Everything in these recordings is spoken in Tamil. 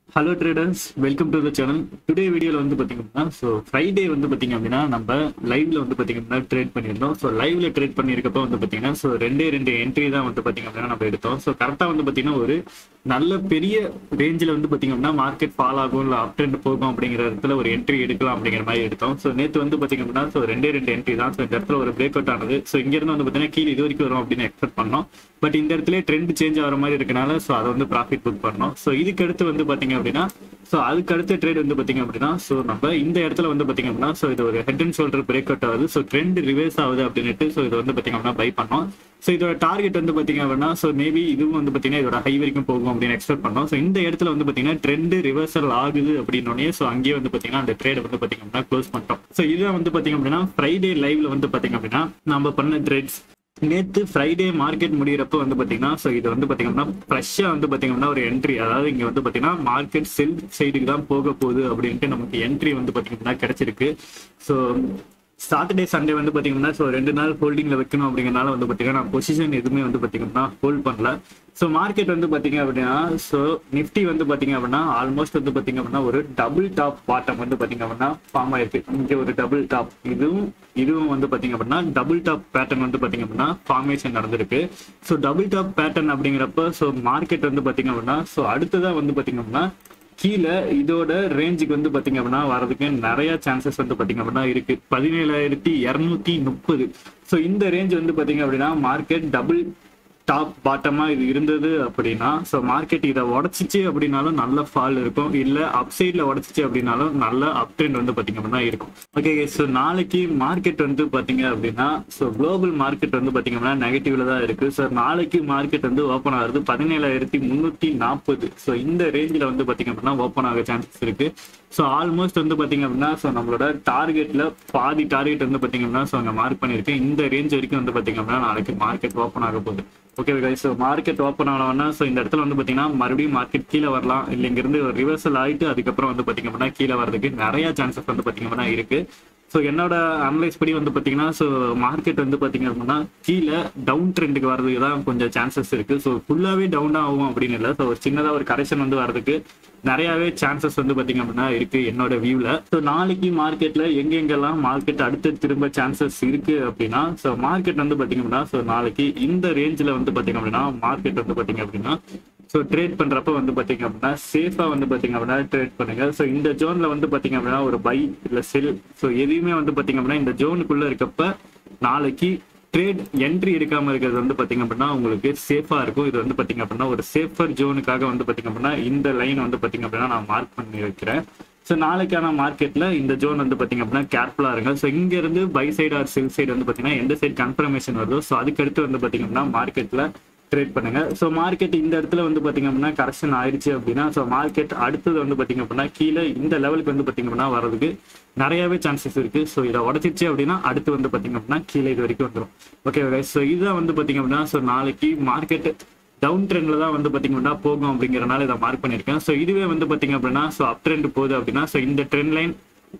hello traders welcome to the channel today வீடியோவில் வந்து பார்த்தீங்கன்னா ஸோ ஃப்ரைடே வந்து பார்த்தீங்க அப்படின்னா நம்ம லைவ்ல வந்து பார்த்தீங்க அப்படின்னா ட்ரேட் பண்ணியிருந்தோம் ஸோ லைவ்ல ட்ரேட் பண்ணியிருக்கப்போ வந்து பார்த்தீங்கன்னா ஸோ ரெண்டே ரெண்டு என்ட்ரி தான் வந்து பார்த்தீங்க அப்படின்னா நம்ம எடுத்தோம் ஸோ கரெக்டாக வந்து பார்த்தீங்கன்னா ஒரு நல்ல பெரிய ரேஞ்சில் வந்து பார்த்தீங்க அப்படின்னா மார்க்கெட் ஃபால் ஆகும் இல்லை அப் ட்ரெண்ட் போகும் அப்படிங்கிற இடத்துல ஒரு என்ட்ரி எடுக்கலாம் அப்படிங்கிற மாதிரி எடுத்தோம் ஸோ நேற்று வந்து பார்த்தீங்க அப்படின்னா ஸோ ரெண்டே ரெண்டு என்ட்ரி தான் ஸோ இந்த இடத்துல ஒரு பிரேக் அவுட் ஆனது ஸோ இங்கேருந்து வந்து பார்த்தீங்கன்னா கீழே இது வரைக்கும் வரும் அப்படின்னு எக்ஸ்பெக்ட் பண்ணோம் பட் இந்த இடத்துல ட்ரெண்ட் சேஞ்ச் ஆகிற மாதிரி இருக்கனால ஸோ அதை வந்து ப்ராஃபிட் புக் பண்ணோம் ஸோ இதுக்கு அடுத்து வந்து பார்த்தீங்க அப்படின்னா ஸோ அதுக்கு அடுத்த ட்ரேட் வந்து பார்த்தீங்க அப்படின்னா ஸோ நம்ம இந்த இடத்துல வந்து பார்த்தீங்க அப்படின்னா ஸோ இது ஒரு head and shoulder break out ஆகுது ஸோ ட்ரெண்ட் ரிவர்ஸ் ஆகுது அப்படின்ட்டு ஸோ இது வந்து பார்த்தீங்க அப்படின்னா பை பண்ணோம் ஸோ இதோட டார்கெட் வந்து பார்த்தீங்க அப்படின்னா ஸோ மேபி இதுவும் வந்து பார்த்தீங்கன்னா இதோட ஹை வரைக்கும் போகும் அப்படின்னு எக்ஸ்பெக்ட் பண்ணோம் ஸோ இந்த இடத்துல வந்து பார்த்தீங்கன்னா ட்ரெண்ட் ரிவர்சல் ஆகுது அப்படின்னோடனே ஸோ அங்கேயே வந்து பார்த்தீங்கன்னா அந்த ட்ரேட் வந்து பார்த்தீங்க அப்படின்னா க்ளோஸ் பண்ணிட்டோம் ஸோ இதுதான் வந்து பார்த்தீங்க அப்படின்னா ஃப்ரைடே லைவ்ல வந்து பார்த்தீங்க அப்படின்னா நம்ம பண்ண ட்ரேட்ஸ் நேத்து ஃப்ரைடே மார்க்கெட் முடியிறப்ப வந்து பாத்தீங்கன்னா ஸோ இது வந்து பாத்தீங்கன்னா ஃப்ரெஷ்ஷா வந்து பாத்தீங்கன்னா ஒரு என்ட்ரி அதாவது இங்க வந்து பாத்தீங்கன்னா மார்க்கெட் செல் சைடுக்கு தான் போக போகுது அப்படின்ட்டு நமக்கு என்ட்ரி வந்து பாத்தீங்கன்னா கிடைச்சிருக்கு ஸோ சாட்டர்டே சண்டே வந்து பாத்தீங்கன்னா ஸோ ரெண்டு நாள் ஹோல்டிங்ல வைக்கணும் அப்படிங்கறனால வந்து பாத்தீங்கன்னா நான் பொசிஷன் எதுவுமே வந்து பாத்தீங்கன்னா ஹோல்ட் பண்ணல ஸோ மார்க்கெட் வந்து பாத்தீங்க அப்படின்னா ஸோ நிஃப்டி வந்து பாத்தீங்க அப்படின்னா ஆல்மோஸ்ட் வந்து பாத்தீங்க அப்படின்னா ஒரு டபுள் டாப் பாட்டம் வந்து பாத்தீங்க அப்படின்னா ஃபார்ம் ஆயிருக்கு இங்க ஒரு டபுள் டாப் இதுவும் இதுவும் வந்து பாத்தீங்க அப்படின்னா டபுள் டாப் பேட்டர்ன் வந்து பாத்தீங்க அப்படின்னா ஃபார்மேஷன் நடந்திருக்கு ஸோ டபுள் டாப் பேட்டர்ன் அப்படிங்கிறப்ப ஸோ மார்க்கெட் வந்து பாத்தீங்க அப்படின்னா ஸோ அடுத்ததா வந்து பாத்தீங்க அப்படின்னா கீழே இதோட ரேஞ்சுக்கு வந்து பாத்தீங்க அப்படின்னா வரதுக்கு நிறைய சான்சஸ் வந்து பாத்தீங்க அப்படின்னா இருக்கு பதினேழாயிரத்தி இருநூத்தி முப்பது ஸோ இந்த ரேஞ்ச் வந்து பாத்தீங்க அப்படின்னா மார்க்கெட் டபுள் டாப் பாட்டமா இது இருந்தது அப்படின்னா ஸோ மார்க்கெட் இதை உடச்சிச்சு அப்படின்னாலும் நல்ல ஃபால் இருக்கும் இல்ல அப் சைட்ல உடச்சிச்சு அப்படின்னாலும் நல்ல அப் ட்ரெண்ட் வந்து பாத்தீங்க அப்படின்னா இருக்கும் ஓகே ஸோ நாளைக்கு மார்க்கெட் வந்து பாத்தீங்க அப்படின்னா ஸோ குளோபல் மார்க்கெட் வந்து பாத்தீங்க அப்படின்னா நெகட்டிவ்ல தான் இருக்கு ஸோ நாளைக்கு மார்க்கெட் வந்து ஓப்பன் ஆகுது பதினேழாயிரத்தி முன்னூத்தி நாற்பது ஸோ இந்த ரேஞ்சில் வந்து பாத்தீங்க அப்படின்னா ஓப்பன் ஆக சான்சஸ் இருக்கு ஸோ ஆல்மோஸ்ட் வந்து பாத்தீங்க அப்படின்னா ஸோ நம்மளோட டார்கெட்ல பாதி டார்கெட் வந்து பாத்தீங்க அப்படின்னா ஸோ அங்கே மார்க் பண்ணிருக்கேன் இந்த ரேஞ்ச் வரைக்கும் வந்து பாத்தீங்க அப்படின்னா நாளைக்கு மார்க்கெட் ஓப்பன் ஆக போகுது okay guys so market open ஆனவொன்னா ஸோ இந்த இடத்துல வந்து பார்த்தீங்கன்னா மறுபடியும் மார்க்கெட் கீழே வரலாம் இல்லை இங்கிருந்து ஒரு ரிவர்சல் ஆகிட்டு அதுக்கப்புறம் வந்து பார்த்தீங்க அப்படின்னா கீழே வரதுக்கு நிறைய சான்சஸ் வந்து பார்த்தீங்க அப்படின்னா இருக்கு ஸோ என்னோட அனலைஸ் படி வந்து பார்த்தீங்கன்னா ஸோ மார்க்கெட் வந்து பார்த்தீங்க அப்படின்னா கீழே டவுன் ட்ரெண்டுக்கு வரதுக்கு தான் கொஞ்சம் சான்சஸ் இருக்கு ஸோ ஃபுல்லாகவே டவுன் ஆகும் அப்படின்னு இல்லை ஸோ ஒரு சின்னதாக ஒரு கரெக்ஷன் வந்து வரதுக்கு நிறையவே சான்சஸ் வந்து பாத்தீங்க அப்படின்னா இருக்கு என்னோட வியூல ஸோ நாளைக்கு மார்க்கெட்ல எங்கெங்கெல்லாம் மார்க்கெட் அடுத்து திரும்ப சான்சஸ் இருக்கு அப்படின்னா ஸோ மார்க்கெட் வந்து பாத்தீங்க அப்படின்னா ஸோ நாளைக்கு இந்த ரேஞ்சில் வந்து பாத்தீங்க அப்படின்னா மார்க்கெட் வந்து பாத்தீங்க அப்படின்னா ஸோ ட்ரேட் பண்றப்ப வந்து பாத்தீங்க அப்படின்னா சேஃபா வந்து பாத்தீங்க அப்படின்னா ட்ரேட் பண்ணுங்க ஸோ இந்த ஜோன்ல வந்து பாத்தீங்க அப்படின்னா ஒரு பை இல்ல செல் ஸோ எதையுமே வந்து பாத்தீங்க அப்படின்னா இந்த ஜோனுக்குள்ள இருக்கப்ப நாளைக்கு ட்ரேட் என்ட்ரி எடுக்காம இருக்கிறது வந்து பாத்தீங்க அப்படின்னா உங்களுக்கு சேஃபா இருக்கும் இது வந்து பாத்தீங்க அப்படின்னா ஒரு சேஃபர் ஜோனுக்காக வந்து பாத்தீங்க அப்படின்னா இந்த லைன் வந்து பாத்தீங்க அப்படின்னா நான் மார்க் பண்ணி வைக்கிறேன் ஸோ நாளைக்கான மார்க்கெட்ல இந்த ஜோன் வந்து பாத்தீங்க அப்படின்னா கேர்ஃபுல்லா இருங்க ஸோ இங்க இருந்து buy side or sell side வந்து பாத்தீங்கன்னா எந்த சைடு கன்ஃபர்மேஷன் வருதோ ஸோ அதுக்கடுத்து வந்து பாத்தீங்க அப்படின்னா மார்க்கெட்ல ட்ரேட் பண்ணுங்க ஸோ மார்க்கெட் இந்த இடத்துல வந்து பாத்தீங்க அப்படின்னா கரெக்ஷன் ஆயிடுச்சு அப்படின்னா ஸோ மார்க்கெட் அடுத்தது வந்து பாத்தீங்க அப்படின்னா கீழே இந்த லெவலுக்கு வந்து பாத்தீங்க அப்படின்னா வரதுக்கு நிறையவே சான்சஸ் இருக்கு ஸோ இதை உடச்சிச்சு அப்படின்னா அடுத்து வந்து பாத்தீங்க அப்படின்னா கீழே இது வரைக்கும் வந்துடும் ஓகே ஸோ இதுதான் வந்து பாத்தீங்க அப்படின்னா ஸோ நாளைக்கு மார்க்கெட் டவுன் ட்ரெண்ட்ல தான் வந்து பாத்தீங்க அப்படின்னா போகும் அப்படிங்கறனால இதை மார்க் பண்ணிருக்கேன் ஸோ இதுவே வந்து பாத்தீங்க அப்படின்னா ஸோ அப் ட்ரெண்ட் போகுது அப்படின்னா ஸோ இந்த ட்ரெண்ட் லைன்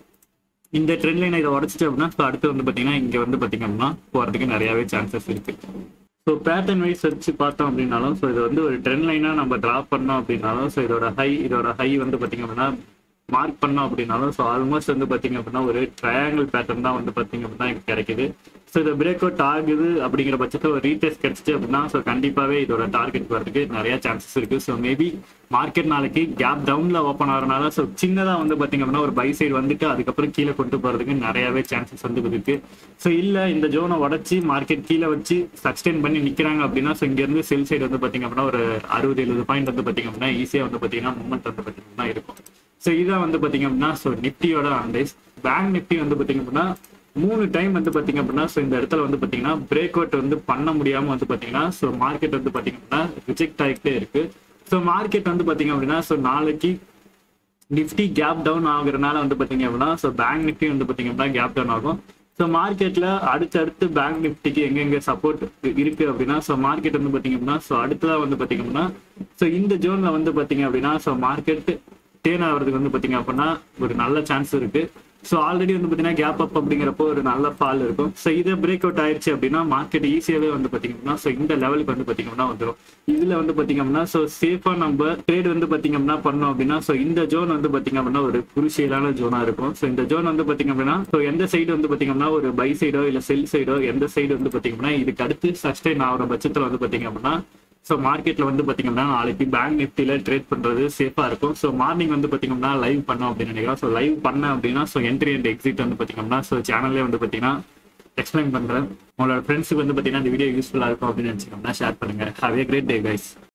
இந்த ட்ரெண்ட் லைனை இதை உடச்சிச்சு அப்படின்னா ஸோ அடுத்து வந்து பாத்தீங்கன்னா இங்க வந்து பாத்தீங்க அப்படின்னா போறதுக்கு நிறையவே சான்சஸ் இருக்கு ஸோ பேட்டர்ன் வைஸ் வச்சு பார்த்தோம் அப்படின்னாலும் ஸோ இது வந்து ஒரு ட்ரெண்ட் லைனாக நம்ம ட்ரா பண்ணோம் அப்படின்னாலும் ஸோ இதோட ஹை இதோட ஹை வந்து பார்த்தீங்க அப்படின்னா மார்க் பண்ணோம் அப்படின்னாலும் ஸோ ஆல்மோஸ்ட் வந்து பார்த்தீங்க அப்படின்னா ஒரு ட்ரையாங்கிள் பேட்டர்ன் தான் வந்து பார்த்தீங்க அப்படின்னா எனக்கு கிடைக்குது ஸோ இது பிரேக் அவுட் ஆகுது அப்படிங்கிற பட்சத்தில் ஒரு ரீடெஸ்ட் கிடைச்சிச்சு அப்படின்னா ஸோ கண்டிப்பாகவே இதோட டார்கெட் வரதுக்கு நிறைய சான்சஸ் இருக்கு ஸோ மேபி மார்க்கெட் நாளைக்கு கேப் டவுன்ல ஓப்பன் ஆகிறனால ஸோ சின்னதாக வந்து பார்த்தீங்க அப்படின்னா ஒரு பை சைடு வந்துட்டு அதுக்கப்புறம் கீழே கொண்டு போகிறதுக்கு நிறையவே சான்சஸ் வந்து இருக்கு ஸோ இல்லை இந்த ஜோனை உடச்சி மார்க்கெட் கீழே வச்சு சஸ்டெயின் பண்ணி நிற்கிறாங்க அப்படின்னா ஸோ இங்கேருந்து செல் சைடு வந்து பார்த்தீங்க அப்படின்னா ஒரு அறுபது எழுபது பாயிண்ட் வந்து பார்த்தீங்க அப்படின்னா ஈஸியாக வந்து பார்த்தீங்கன்னா மூமெண்ட் வந்து பார்த்தீங்கன்னா இருக்கும் ஸோ இதான் வந்து பார்த்தீங்க அப்படின்னா ஸோ நிஃப்டியோட அண்டேஸ் பேங்க் நிஃப்டி வந்து பார்த்தீங்க அப்படின்னா மூணு டைம் வந்து பாத்தீங்க அப்படின்னா ஸோ இந்த இடத்துல வந்து பாத்தீங்கன்னா பிரேக் அவுட் வந்து பண்ண முடியாம வந்து பாத்தீங்கன்னா ஸோ மார்க்கெட் வந்து பாத்தீங்க அப்படின்னா ரிஜெக்ட் ஆகிட்டே இருக்கு ஸோ மார்க்கெட் வந்து பாத்தீங்க அப்படின்னா ஸோ நாளைக்கு நிஃப்டி கேப் டவுன் ஆகுறதுனால வந்து பாத்தீங்க அப்படின்னா ஸோ பேங்க் நிஃப்டி வந்து பாத்தீங்க அப்படின்னா கேப் டவுன் ஆகும் ஸோ மார்க்கெட்ல அடுத்தடுத்து பேங்க் நிஃப்டிக்கு எங்கெங்க சப்போர்ட் இருக்கு அப்படின்னா ஸோ மார்க்கெட் வந்து பாத்தீங்க அப்படின்னா ஸோ அடுத்ததா வந்து பாத்தீங்க அப்படின்னா ஸோ இந்த ஜோன்ல வந்து பாத்தீங்க அப்படின்னா ஸோ மார்க்கெட் டேன் ஆகிறதுக்கு வந்து பாத்தீங்க அப்படின்னா ஒரு நல்ல சான்ஸ் இருக்கு ஸோ ஆல்ரெடி வந்து பார்த்தீங்கன்னா கேப் அப் அப்படிங்கிறப்போ ஒரு நல்ல ஃபால் இருக்கும் ஸோ இதை பிரேக் அவுட் ஆயிடுச்சு அப்படின்னா மார்க்கெட் ஈஸியாகவே வந்து பார்த்தீங்கன்னா ஸோ இந்த லெவலுக்கு வந்து பார்த்தீங்கன்னா வந்துடும் இதில் வந்து பார்த்தீங்கன்னா ஸோ சேஃபாக நம்ம ட்ரேட் வந்து பார்த்தீங்கன்னா பண்ணோம் அப்படின்னா ஸோ இந்த ஜோன் வந்து பார்த்தீங்க அப்படின்னா ஒரு குருஷியலான ஜோனாக இருக்கும் ஸோ இந்த ஜோன் வந்து பார்த்தீங்க அப்படின்னா ஸோ எந்த சைடு வந்து பார்த்தீங்கன்னா ஒரு பை சைடோ இல்லை செல் சைடோ எந்த சைடு வந்து பார்த்தீங்கன்னா இதுக்கு அடுத்து சஸ்டைன் ஆகிற பட்சத்தில் வந்து பார்த்தீங்க அப்படின்னா ஸோ மார்க்கெட்ல வந்து பாத்தீங்கன்னா நாளைக்கு பேங்க் நிஃப்டில ட்ரேட் பண்றது சேஃபா இருக்கும் ஸோ மார்னிங் வந்து பாத்தீங்கன்னா லைவ் பண்ணோம் அப்படின்னு நினைக்கிறோம் ஸோ லைவ் பண்ண அப்படின்னா ஸோ என்ட்ரி அண்ட் எக்ஸிட் வந்து பாத்தீங்கன்னா ஸோ சேனல்லே வந்து பாத்தீங்கன்னா எக்ஸ்பிளைன் பண்றேன் உங்களோட ஃப்ரெண்ட்ஸுக்கு வந்து பாத்தீங்கன்னா இந்த வீடியோ யூஸ்ஃபுல்லா இருக்கும் அப்படின்னு நினைச்சீங்கன்னா ஷேர் பண்ணுங்க have a great day guys